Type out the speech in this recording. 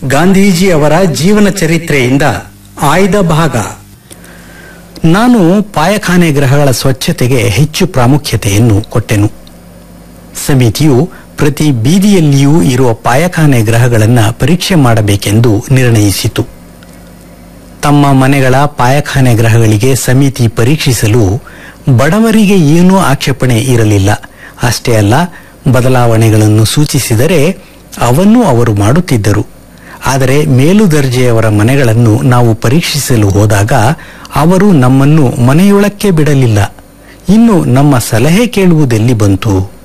ಗಾಂಧೀಜಿ ಅವರ ಜೀವನ ಚರಿತ್ರೆಯಿಂದ ಆಯ್ದ ಭಾಗ ನಾನು ಪಾಯಖಾನೆ ಗೃಹಗಳ ಸ್ವಚ್ಛತೆಗೆ ಹೆಚ್ಚು ಪ್ರಾಮುಖ್ಯತೆಯನ್ನು ಕೊಟ್ಟೆನು ಸಮಿತಿಯು ಪ್ರತಿ ಬೀದಿಯಲ್ಲಿಯೂ ಇರುವ ಪಾಯಖಾನೆ ಗ್ರಹಗಳನ್ನು ಪರೀಕ್ಷೆ ಮಾಡಬೇಕೆಂದು ನಿರ್ಣಯಿಸಿತು ತಮ್ಮ ಮನೆಗಳ ಪಾಯಖಾನೆ ಗ್ರಹಗಳಿಗೆ ಸಮಿತಿ ಪರೀಕ್ಷಿಸಲು ಬಡವರಿಗೆ ಏನೂ ಆಕ್ಷೇಪಣೆ ಇರಲಿಲ್ಲ ಅಷ್ಟೇ ಅಲ್ಲ ಬದಲಾವಣೆಗಳನ್ನು ಸೂಚಿಸಿದರೆ ಅವನ್ನೂ ಅವರು ಮಾಡುತ್ತಿದ್ದರು ಆದರೆ ಮೇಲು ದರ್ಜೆಯವರ ಮನೆಗಳನ್ನು ನಾವು ಪರೀಕ್ಷಿಸಲು ಹೋದಾಗ ಅವರು ನಮ್ಮನ್ನು ಮನೆಯೊಳಕ್ಕೆ ಬಿಡಲಿಲ್ಲ ಇನ್ನು ನಮ್ಮ ಸಲಹೆ ಕೇಳುವುದೆಲ್ಲಿ ಬಂತು